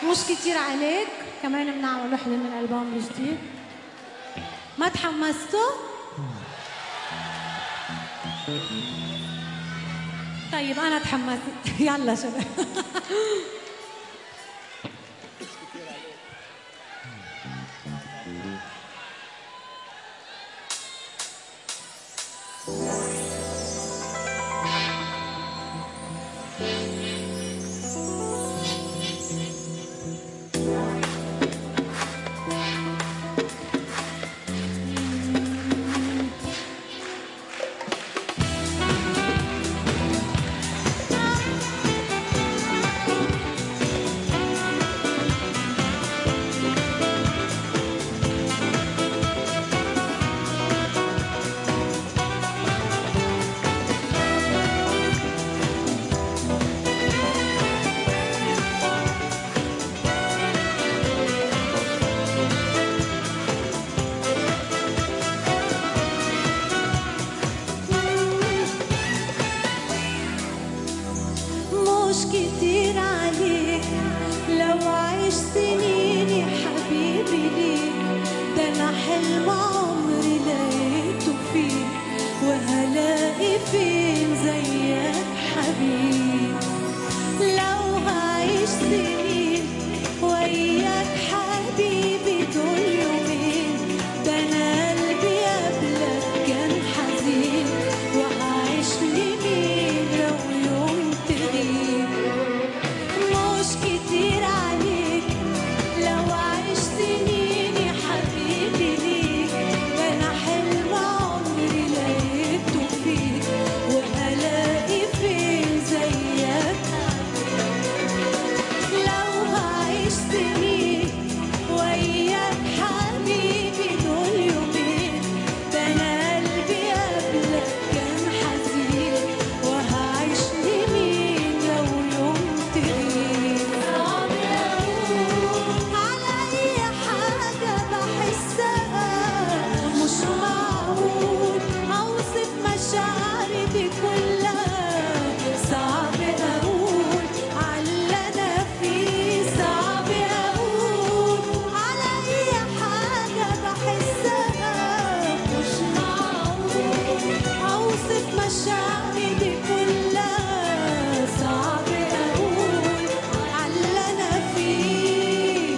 مش كتير عليك كمان بنعمل وحدة من الألبوم الجديد ما تحمستوا؟ طيب أنا تحمست يلا شباب مش كتير عليك لو عيش سنيني حبيبي ليك ده انا حلم عمري لقيته فيك وهلاقي فين زيك حبيب لو هعيش سنين وياك حبيبي دول يومين ده انا قلبي قبلك كان حزين وهعيش لمين لو يوم تغيب مش كتير عليك لو عيش سنيني حبيبي ليك ده انا حلم عمري لقيته فيك وهلاقي فين زيك لو هعيش سنين وياك حبيبي دول يومين ده انا قلبي قبلك كان حزين وهعيش لمين لو يوم تغيب على اي حاجة بحسها مش معقول اوصف مشاعري دي كلها صعب اقول على انا فيه صعب اقول على اي حاجة بحسها مش معقول اوصف مشاعري دي كلها صعب اقول على انا فيه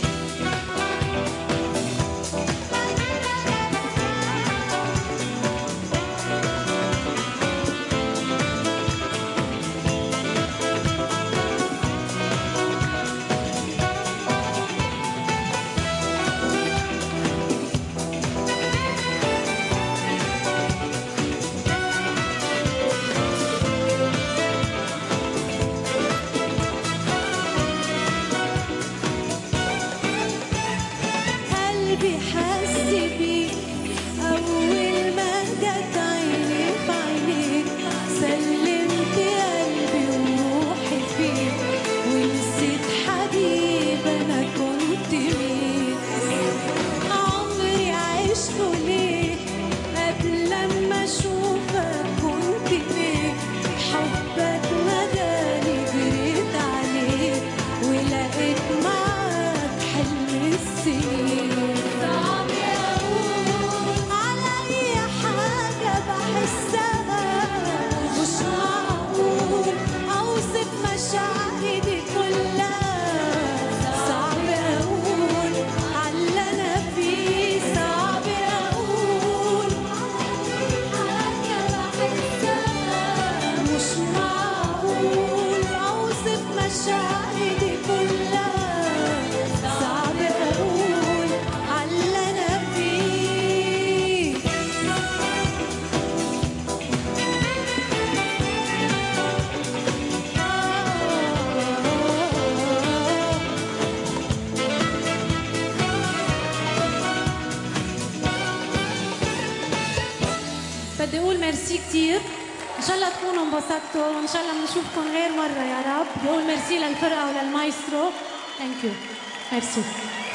قلبي حس بيك أول ما جت عيني في عينيك سلمت قلبي وروحي فيك ونسيت حبيب أنا كنت مين عمري عشته ليه قبل لما أشوفك كنت ليه حبك مداني جريت عليه ولقيت معاك حلم السنين صعب أقول على أي حاجة بحسها مش معقول أوصف مشاعري دي كلها صعب أقول على أنا فيه صعب أقول حاجة بحسها مش معقول أوصف مشاعري دي كلها صعب أقول على أنا فيه بدي أقول ميرسي كتير إن شاء الله تكونوا انبسطتوا وإن شاء الله بنشوفكم غير مرة يا رب بدي أقول ميرسي للفرقة وللمايسترو ثانك يو ميرسي